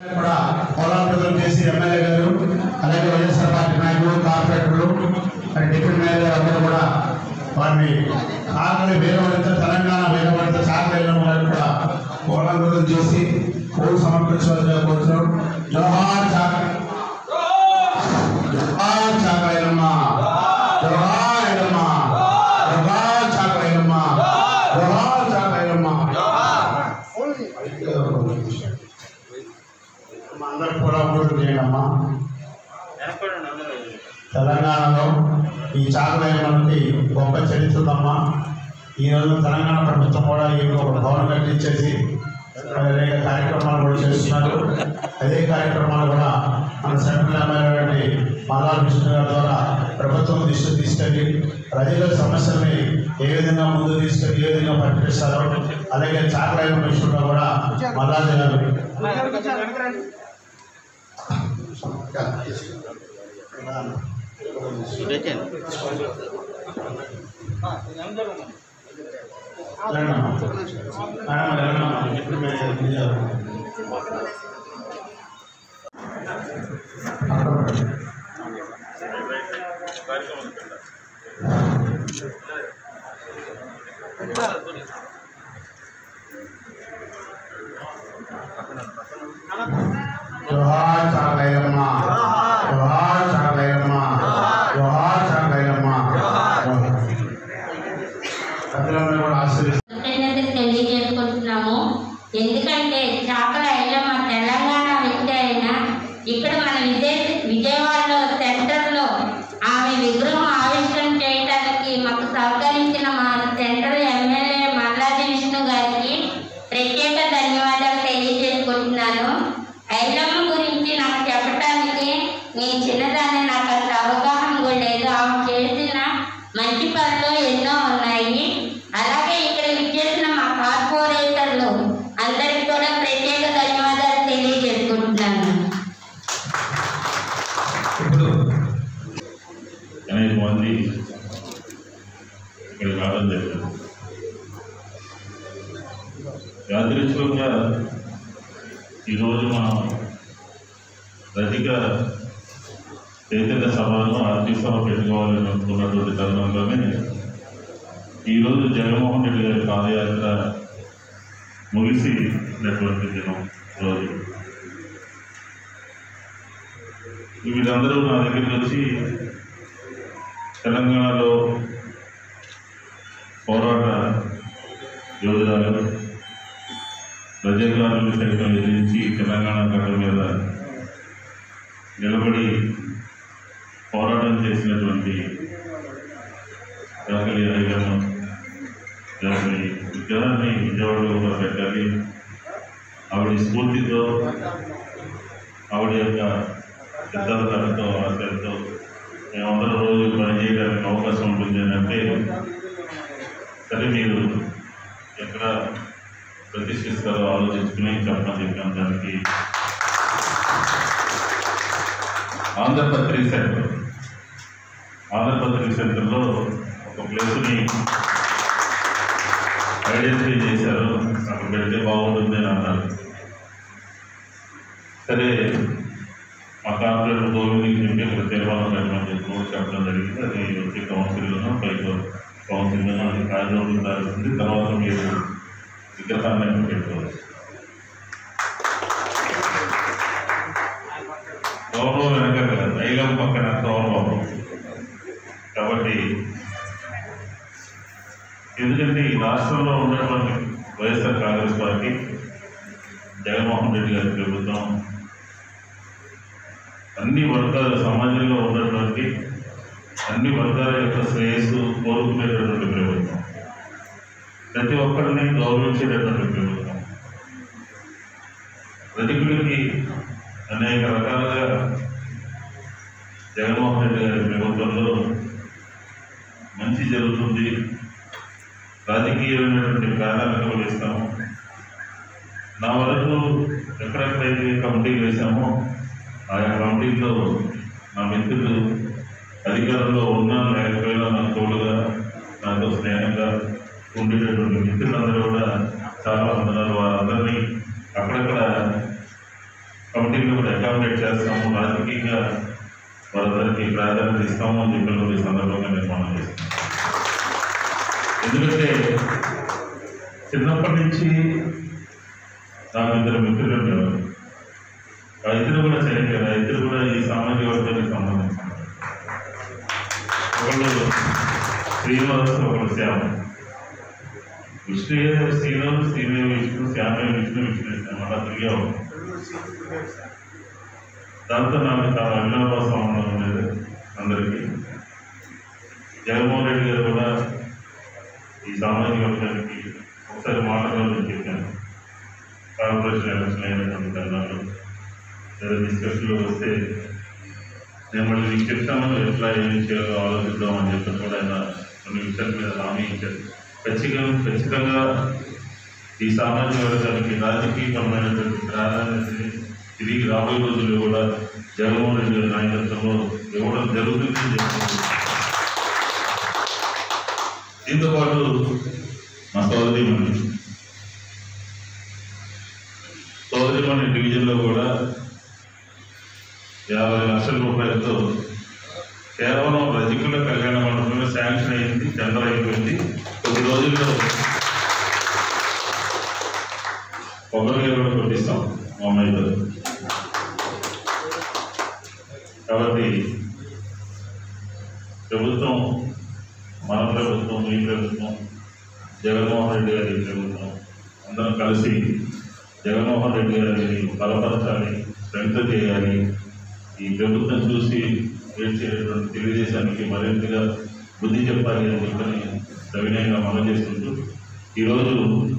కూడా పోరాటం చేసి ఎమ్మెల్యే గారు అలాగే వైఎస్ఆర్ పార్టీ నాయకులు కార్పొరేటర్లు మరి డిప్యూటీ మేయర్ గారు అందరూ కూడా వారిని ఆకలి వీరవనిత తెలంగాణ వీరవనిత చాకలేలం గారు కూడా పోరాటం చేసి పూలు సమర్పించవలసిన కోరుతున్నాం జవహర్ చాక జవహర్ చాకలేలమ్మ జవహర్ ఐలమ్మ జవహర్ చాకలేలమ్మ జవహర్ చాకలేలమ్మ అందరూ కూడా ఓటు చేయండమ్మా తెలంగాణలో ఈ చాకలేమకి గొప్ప చరిత్ర ఉందమ్మా ఈరోజు తెలంగాణ ప్రభుత్వం కూడా ఈ ఒక భవనం కట్టించేసి మరి అనేక కార్యక్రమాలు కూడా చేస్తున్నారు అదే కార్యక్రమాలు కూడా మన సెంట్రల్ ఎమ్మెల్యే మల్లాల విష్ణు గారి ద్వారా ప్రభుత్వం దృష్టి తీసుకెళ్ళి ప్రజల సమస్యల్ని ఏ విధంగా ముందు తీసుకెళ్ళి ఏ విధంగా పరిష్కరిస్తారో అలాగే చాకలేమ విషయంలో కూడా మల్లాజీ గారు జోహార్ చాకలయ్యమ్మ జోహార్ చాకలయ్యమ్మ జోహార్ చాకలయ్యమ్మ ప్రజలందరూ కూడా ఆశీర్వదిస్తారు కృతజ్ఞతలు తెలియజేసుకుంటున్నాము ఎందుకంటే చాకల ఐలమ్మ తెలంగాణ వ్యక్తి అయినా ఇక్కడ మన విజయ విజయవాడలో సెంటర్లో ఆమె విగ్రహం ఆవిష్కరణ చేయడానికి మాకు సహకరించిన మా సెంటర్ ఎమ్మెల్యే మల్లాది విష్ణు గారికి ప్రత్యేక ధన్యవాదాలు తెలియజేసుకుంటున్నాను ఐలమ్మ గురించి నాకు చెప్పడానికి నేను చిన్నదాన్ని నాకు అంత అవగాహన కూడా లేదు ఆమె చేసిన మంచి పనులు ఎన్నో ఉన్నాయి అలాగే ఇక్కడ విచ్చేసిన మా కార్పొరేటర్లు అందరికి కూడా ప్రత్యేక ధన్యవాదాలు తెలియజేసుకుంటున్నాను ఇప్పుడు అనేక మంది ఇక్కడ రావడం జరిగింది యాదృచ్ఛికంగా ఈరోజు మనం రజిక చైతన్య సభను ఆర్థిక సభ పెట్టుకోవాలని అనుకున్నటువంటి తరుణంలోనే ఈరోజు జగన్మోహన్ రెడ్డి గారి పాదయాత్ర ముగిసినటువంటి దినం రోజు వీళ్ళందరూ నా దగ్గరికి వచ్చి తెలంగాణలో పోరాట యోధురాలు రజకారులు సైతం ఎదిరించి తెలంగాణ గడ్డ మీద నిలబడి పోరాటం చేసినటువంటి జాకలి ఐగమ్మ జాకలి విగ్రహాన్ని విజయవాడలో కూడా పెట్టాలి ఆవిడ స్ఫూర్తితో ఆవిడ యొక్క సిద్ధాంతాలతో ఆశలతో మేమందరం రోజు పనిచేయడానికి అవకాశం ఉంటుంది అని అంటే సరే మీరు ఎక్కడ ప్రతిష్ఠిస్తారో ఆలోచించుకుని చెప్పమని చెప్పాను దానికి ఆంధ్రపత్రిక సెంటర్ ఆంధ్రపత్రిక సెంటర్లో ఒక ప్లేస్ని ఐడెంటిఫై చేశారు అక్కడ పెడితే బాగుంటుంది అని అన్నారు సరే మా కార్పొరేటర్ గోవింద్కి చెప్పి ఇక్కడ తీర్మానం పెట్టమని చెప్పి చెప్పడం జరిగింది అది వచ్చి కౌన్సిల్లోనూ పైకి కౌన్సిల్లోనూ అది కార్యక్రమం జరుగుతుంది తర్వాత మీరు విగ్రహాన్ని అక్కడ పెట్టుకోవచ్చు గౌరవం వెనక కదా దైవం పక్కన గౌరవం కాబట్టి ఎందుకంటే ఈ రాష్ట్రంలో ఉన్నటువంటి YSR Congress party Jaganmohan Reddy గారి ప్రభుత్వం అన్ని వర్గాల సమాజంలో ఉన్నటువంటి అన్ని వర్గాల యొక్క శ్రేయస్సు కోరుకునేటటువంటి ప్రభుత్వం ప్రతి ఒక్కరిని గౌరవించేటటువంటి ప్రభుత్వం ప్రతికులకి అనేక రకాలుగా జగన్మోహన్ రెడ్డి గారి ప్రభుత్వంలో మంచి జరుగుతుంది రాజకీయమైనటువంటి ప్రాధాన్యతలు ఇస్తాము నా వరకు ఎక్కడెక్కడైతే కమిటీలు వేశామో ఆయా కమిటీలో నా మిత్రులు అధికారంలో ఉన్నా లేకపోయినా నా తోడుగా నాతో స్నేహంగా ఉండేటటువంటి మిత్రులందరూ కూడా చాలా వందనాలు వారందరినీ అక్కడక్కడ కమిటీని కూడా అకామిడేట్ చేస్తాము రాజకీయంగా వారందరికీ ప్రాధాన్యత ఇస్తాము అని చెప్పి కూడా ఈ సందర్భంగా నిర్మాణం చేస్తాం ఎందుకంటే చిన్నప్పటి నుంచి నాకు ఇద్దరు మిత్రులు ఉండేవారు ఆ ఇద్దరు కూడా చనిపోయారు ఆ ఇద్దరు కూడా ఈ సామాజిక వర్గానికి సంబంధించిన ఒకళ్ళు శ్రీనివాస్ ఒకళ్ళు శ్యామ విష్ణుయే శ్రీరామ్ శ్రీమే విష్ణు శ్యామే విష్ణు విష్ణు శ్యామ అలా తిరిగావు దాంతో నాకు చాలా అవినాభావ సంబంధం ఉండేది అందరికీ జగన్మోహన్ రెడ్డి గారు కూడా ఈ సామాజిక వర్గానికి ఒకసారి మాట్లాడాలని చెప్పాను కార్పొరేషన్ ఎలక్షన్ అయినటువంటి తరుణంలో ఏదో డిస్కషన్లో వస్తే నేను మళ్ళీ మీకు చెప్తాను ఎట్లా ఏం చేయాలో ఆలోచిద్దాం అని చెప్పి కూడా ఆయన కొన్ని విషయాల మీద హామీ ఇచ్చారు ఖచ్చితంగా ఖచ్చితంగా ఈ సామాజిక వర్గానికి రాజకీయపరమైనటువంటి ప్రాధాన్యతని తిరిగి రాబోయే రోజుల్లో కూడా జగన్మోహన్ రెడ్డి గారి నాయకత్వంలో ఇవ్వడం జరుగుతుందని చెప్పి దీంతో పాటు మా సోదరిమణి సోదరిమణి డివిజన్లో కూడా యాభై లక్షల రూపాయలతో కేవలం రజకుల కళ్యాణ మండపంలో శాంక్షన్ అయింది టెండర్ అయిపోయింది కొద్ది రోజుల్లో కొబ్బరికాయ కూడా కొట్టిస్తాం మా అమ్మాయితో కాబట్టి ప్రభుత్వం మన ప్రభుత్వం మీ ప్రభుత్వం జగన్మోహన్ రెడ్డి గారి ప్రభుత్వం అందరం కలిసి జగన్మోహన్ రెడ్డి గారిని బలపరచాలి స్ట్రెంత్ చేయాలి ఈ ప్రభుత్వం చూసి ఏడ్చేటువంటి తెలుగుదేశానికి మరింతగా బుద్ధి చెప్పాలి అని చెప్పని సవినయంగా మనం చేసుకుంటూ ఈరోజు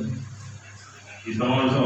ఈ సమావేశం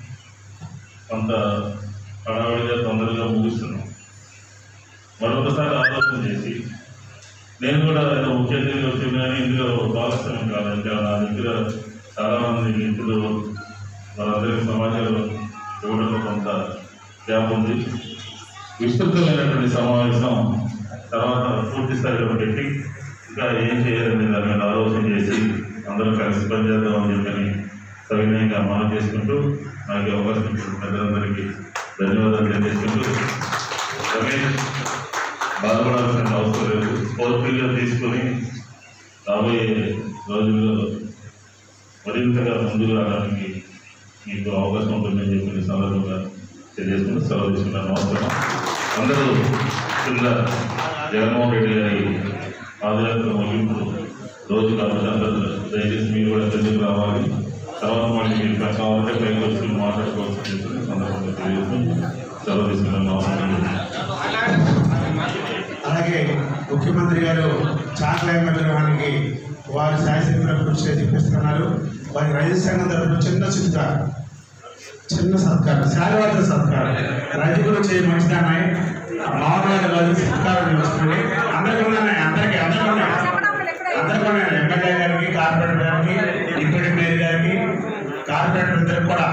కొంత హడావిడిగా తొందరగా ముగిస్తున్నాం మరొకసారి ఆలోచన చేసి నేను కూడా ఏదో ముఖ్య అతిథిగా వచ్చింది కానీ ఇందులో భాగస్వామ్యం కాదు ఇంకా నా దగ్గర చాలామంది ఇప్పుడు వారందరికీ సమాచారం ఇవ్వడంలో కొంత గ్యాప్ ఉంది విస్తృతమైనటువంటి సమావేశం తర్వాత పూర్తి స్థాయిలో పెట్టి ఇంకా ఏం చేయాలని దాని మీద ఆలోచన చేసి అందరం కలిసి పనిచేద్దామని చెప్పని సవినయంగా మనం చేసుకుంటూ నాకు ఈ అవకాశం ఇచ్చిన పెద్దలందరికీ ధన్యవాదాలు తెలియజేసుకుంటూ రమేష్ బాధపడాల్సిన అవసరం లేదు స్ఫూర్తిగా తీసుకొని రాబోయే రోజుల్లో మరింతగా ముందుకు రావడానికి మీకు అవకాశం ఉంటుందని చెప్పి ఈ సందర్భంగా తెలియజేసుకుంటూ సెలవు తీసుకున్నాను అవసరం అందరూ కింద జగన్మోహన్ రెడ్డి గారి పాదయాత్ర ముగింపు రోజు కాబట్టి అందరూ దయచేసి మీరు కూడా ఎందుకు రావాలి తర్వాత మళ్ళీ మీరు కావాలంటే పైకి వచ్చి మాట్లాడుకోవాల్సి చెప్పి ఈ సందర్భంగా తెలియజేస్తూ సెలవు తీసుకున్నాను అవసరం అలాగే ముఖ్యమంత్రి గారు చాకలయమ్మ విగ్రహానికి వారి శాయశక్తిలో కృషి చేసి చూపిస్తున్నారు వారి రైతు సంఘం తరఫున చిన్న సత్కారం చిన్న సత్కారం శాలవాద సత్కారం రైతులు చేయ మంచిదాన్ని మామూలుగా కాదు సత్కారం చేస్తుంది అందరికీ అందరికీ అందరికీ అందరికీ ఎమ్మెల్యే గారికి కార్పొరేటర్ గారికి డిప్యూటీ మేయర్ గారికి కార్పొరేటర్ ఇద్దరికి కూడా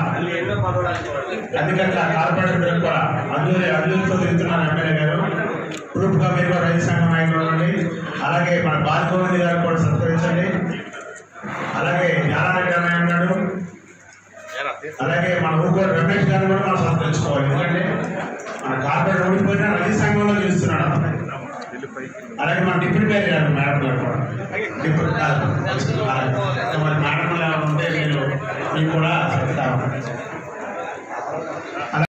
అందుకని కార్పొరేటర్ ఇద్దరికి కూడా అందులో అందులతో తిరుగుతున్నారు ఎమ్మెల్యే గారు గ్రూప్గా మీరు కూడా రైతు సంఘం నాయకులు ఉండండి అలాగే మన బాలగోవింద్ గారు కూడా సత్కరించండి అలాగే జ్ఞానారెడ్డి అన్నయ్య ఉన్నాడు అలాగే మన ఊరుకోటి రమేష్ గారు కూడా మనం సత్కరించుకోవాలి ఎందుకంటే మన కార్పొరేటర్ ఓడిపోయినా రైతు సంఘంలో చేస్తున్నాడు అతను. అలాగే మన డిప్యూటీ మేయర్ గారు మేడం గారు కూడా డిప్యూటీ కాదు. అలాగే. మరి మేడం గారు ఉంటే నేను మీకు కూడా చెప్తాను